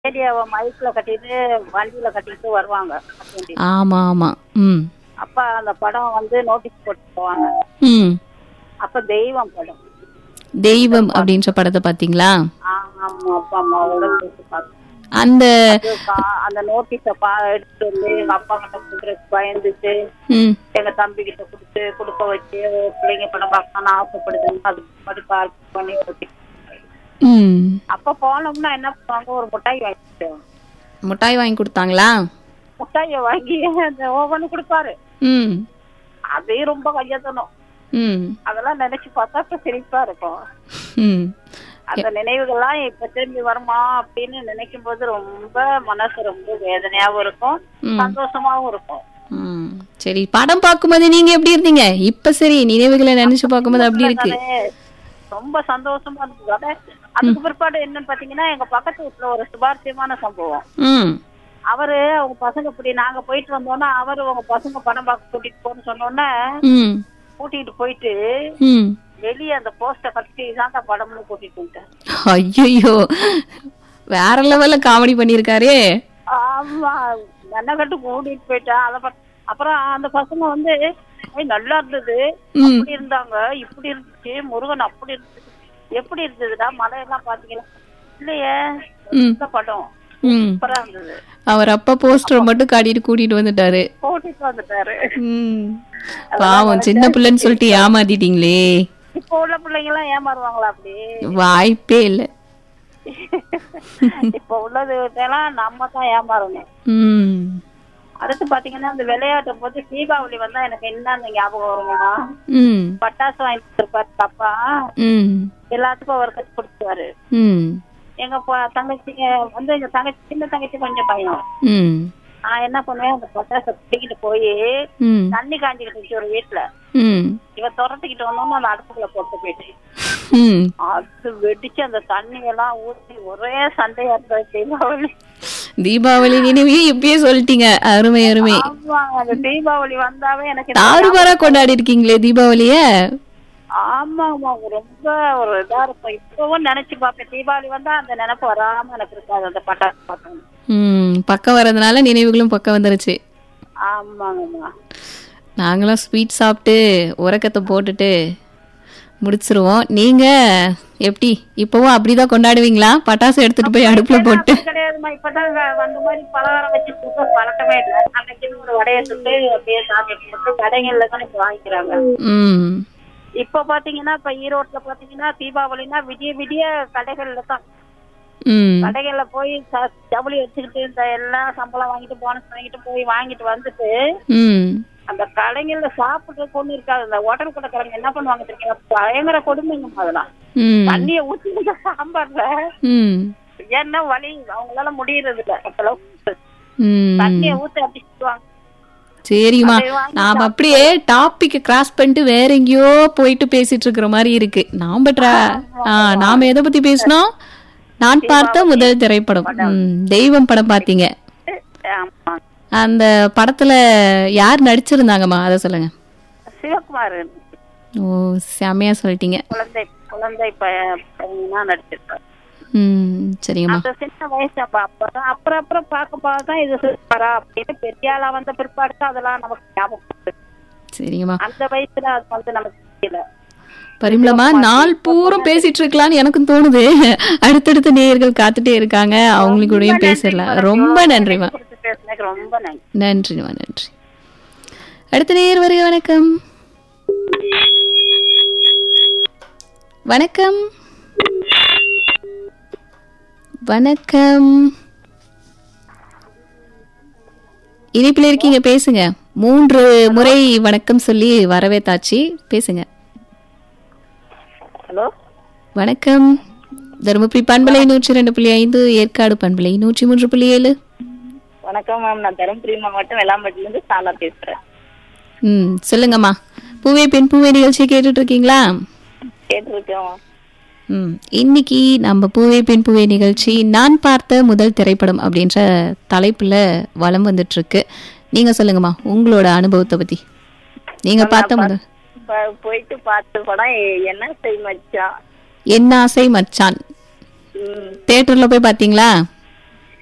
ரேடியோவை மைக்ல கட்டிட்டு வண்டியில கட்டிட்டு வருவாங்க வண்டி. ஆமா ஆமா ம் அப்ப அந்த படம் வந்து நோட்டீஸ் போட்டு போவாங்க ம் அப்ப தெய்வம் படம் தெய்வம் அப்படின்ற படத்தை பாத்தீங்களா ஆமா அப்பா அம்மாவோட பேசி பார்த்தோம். அந்த அது கா- அந்த நோட்டீஸ பா எடுத்துட்டு வந்து எங்க அப்பா கிட்ட கொடுக்குறதுக்கு பயந்துட்டு ம் எங்க தம்பி கிட்ட கொடுத்து கொடுக்க வச்சு பிள்ளைங்க படம் பார்க்கணும்னு ஆசைப்படுதுங்க அது மாதிரி பார்க் பண்ணி கொடுத்து ம் அப்ப போனோம்னா என்ன பண்ணுவாங்க ஒரு முட்டாய் வாங்கிட்டு மிட்டாய் வாங்கி கொடுத்தாங்களா முட்டாயை வாங்கி அந்த ஒவ்வொன்னு கொடுப்பாரு ம் அதே ரொம்ப கையத்தணும் ம் அதெல்லாம் நினைச்சு பார்த்தா இப்ப சிரிப்பா இருக்கும் ம் அந்த நினைவுகள்லாம் இப்ப திரும்பி வருமா அப்படின்னு நினைக்கும் போது ரொம்ப மனசு ரொம்ப வேதனையாவும் இருக்கும் ம். சந்தோஷமாவும் இருக்கும் ம் சரி படம் பார்க்கும்போது நீங்க எப்படி இருந்தீங்க இப்ப சரி நினைவுகளை நினைச்சு பார்க்கும்போது அப்படி இருக்கு அதே ரொம்ப சந்தோஷமா இருந்தது அத அதுக்கு பிற்பாடு என்னன்னு பாத்தீங்கன்னா எங்க பக்கத்து வீட்டுல ஒரு சுபார்த்தியமான சம்பவம் ம் அவரு அவங்க பசங்க இப்படி நாங்க போயிட்டு வந்தோம்னா அவரு உங்க பசங்க படம் பார்க்க கூட்டிட்டு போன்னு சொன்னோன்னே ம் கூட்டிட்டு போயிட்டு ம் வெளியே அந்த போஸ்டர் கட்டி தான் படம்னு கூட்டிட்டு வந்துட்டேன் ஐயோ வேற லெவல்ல காமெடி பண்ணிருக்காரே ஆமா கட்டு கூட்டிட்டு போயிட்டேன் அத பா- அப்புறம் அந்த பசங்க வந்து "ஏய், நல்லா இருந்தது ம் இப்படி இருந்தாங்க இப்படி இருந்துச்சு முருகன் அப்படி இருந்துச்சு எப்படி இருந்ததுடா மலையெல்லாம் பாத்தீங்களா இல்லையே ம் இந்த படம் ம் சூப்பரா இருந்தது அவர் அப்பா போஸ்டர் மட்டும் காட்டிட்டு கூட்டிட்டு வந்துட்டாரு கூட்டிட்டு வந்துட்டாரு ம் பாவம் சின்ன பிள்ளைன்னு சொல்லிட்டு ஏமாத்திட்டீங்களே இப்போ உள்ள பிள்ளைங்க எல்லாம் ஏமாறுவாங்களா அப்படி வாய்ப்பே இல்ல இப்போ உள்ளது எல்லாம் நம்ம தான் ஏமாறணும் ம் அடுத்து பாத்தீங்கன்னா இந்த விளையாட்டு போது தீபாவளி வந்தா எனக்கு என்ன அந்த ஞாபகம் வருமா ம் பட்டாசு வாங்கி கொடுப்பாரு அப்பா ம் எல்லாத்துக்கும் ஒரு கட்டு கொடுத்துருவாரு ம் எங்க ப- தங்கச்சிங்க வந்து எங்க தங்கச்சி சின்ன தங்கச்சி கொஞ்சம் பையன் ம் நான் என்ன பண்ணுவேன் அந்த பட்டாசை தூக்கிட்டு போய் ம் தண்ணி காஞ்சிக்கிட்டு இருந்துச்சு ஒரு வீட்டுல ம் இவ துரத்துக்கிட்டு வந்தோம்னா அந்த அடுப்புக்குள்ள போட்டு போயிட்டு ம் அது வெடிச்சு அந்த தண்ணி எல்லாம் ஊத்தி ஒரே சண்டையா இருந்தது தீபாவளி தீபாவளி நினைவே இப்பயே சொல்லிட்டீங்க அருமை அருமை ஆமா அந்த தீபாவளி வந்தாவே எனக்கு இந்த தாறுமாறா கொண்டாடி இருக்கீங்களே தீபாவளிய ஆமா ஆமா ரொம்ப ஒரு இதா இருக்கும் இப்பவும் நினைச்சு பார்ப்பேன் தீபாவளி வந்தா அந்த நினைப்பு வராம எனக்கு இருக்காது அந்த பட்டாசு பார்க்கணும் ம் பக்கம் வர்றதுனால நினைவுகளும் பக்கம் வந்துருச்சு ஆமாங்கம்மா நாங்களாம் ஸ்வீட் சாப்பிட்டு உறக்கத்தை போட்டுட்டு முடிச்சிருவோம் நீங்க எப்படி இப்பவும் அப்படிதான் கொண்டாடுவீங்களா பட்டாசு எடுத்துட்டு போய் அடுப்புல போட்டு அப்படி கிடையாதும்மா இப்பதான் வ- வந்த மாதிரி பலகாரம் வச்சு கொடுக்க பழக்கமே இல்லை அன்னைக்கு ஒரு வடைய சுட்டு அப்படியே சாப்பிட்டு போட்டு கடைகள்ல தான் இப்ப வாங்கிக்கிறாங்க ம் இப்ப பாத்தீங்கன்னா இப்ப ஈரோட்ல பாத்தீங்கன்னா தீபாவளினா விடிய விடிய கடைகள்ல தான் ம் கடைகள்ல போய் ச- ஜவுளி வச்சுக்கிட்டு இந்த எல்லாம் சம்பளம் வாங்கிட்டு போனஸ் வாங்கிட்டு போய் வாங்கிட்டு வந்துட்டு ம் அந்த கடைகள்ல சாப்பிடுறதுக்கு ஒண்ணு இருக்காது அந்த ஹோட்டல் கடைக்காரங்க என்ன பண்ணுவாங்க தெரியுமா பயங்கர கொடுமைங்க அதெல்லாம் ம் தண்ணிய ஊத்தி சாம்பார்ல ம் என்ன வழி அவங்களால முடியறது இல்ல அந்த அளவுக்கு ம் தண்ணிய ஊத்தி அப்படி சுடுவாங்க சரிம்மா அதை வாங்கி நாம அப்படியே டாபிக் கிராஸ் பண்ணிட்டு வேற எங்கேயோ போயிட்டு பேசிட்டு இருக்கிற மாதிரி இருக்கு நாம ட்ரா ஆ, நாம எதை பத்தி பேசணும் நான் பார்த்த முதல் திரைப்படம் ம், தெய்வம் படம் பாத்தீங்க ஆமா அந்த படத்துல யார் நடிச்சிருந்தாங்கம்மா அதை சொல்லுங்க சிவகுமார் ஓ செமையா சொல்லிட்டீங்க குழந்தை குழந்தை பைய- பையனா நடிச்சிருப்பாரு ம் சரிங்கம்மா அந்த சின்ன வயசு அப்ப அப்பதான் அப்புறம் அப்புறம் பார்க்க பார்க்க இது சூப்பரா அப்படின்னு பெரிய ஆளா வந்த பிற்பாடு தான் அதெல்லாம் நமக்கு ஞாபகம் வருது. சரிங்கம்மா அந்த வயசுல அது வந்து நமக்கு தெரியல பரிமளமா நாள் பூரம் பேசிட்டு இருக்கலாம்னு எனக்கும் தோணுது அடுத்தடுத்த நேயர்கள் காத்துட்டே இருக்காங்க அவங்களுக்கு கூடயும் பேசிடலாம் ரொம்ப நன்றிம்மா குறித்து பேசுனதுக்கு ரொம்ப நன்றி நன்றிம்மா நன்றி அடுத்த நேயர் வருக வணக்கம் வணக்கம் வணக்கம் இனிப்பில் இருக்கீங்க பேசுங்க மூன்று முறை வணக்கம் சொல்லி வரவேத்தாச்சு பேசுங்க ஹலோ வணக்கம் தருமபுரி பண்பலை நூற்றி ரெண்டு புள்ளி ஐந்து ஏற்காடு பண்பலை நூற்றி மூன்று புள்ளி ஏழு வணக்கம் மேம் நான் தருமபுரி மாவட்டம் வெள்ளாம்பட்டில இருந்து சாலா பேசுறேன் ம் சொல்லுங்கம்மா பூவே பெண் பூவே நிகழ்ச்சி கேட்டுட்டு இருக்கீங்களா கேட்டிருக்கேன் ம் இன்னைக்கு நம்ம பூவே பெண் பூவே நிகழ்ச்சி நான் பார்த்த முதல் திரைப்படம் அப்படின்ற தலைப்புல வலம் வந்துட்டு இருக்கு நீங்க சொல்லுங்கம்மா உங்களோட அனுபவத்தை பத்தி நீங்க பார்த்த முதல் ப- போயிட்டு பார்த்த படம் எ- என்ன செய் மச்சான் என்ன ஆசை மச்சான் ம், தேட்டர்ல போய் பாத்தீங்களா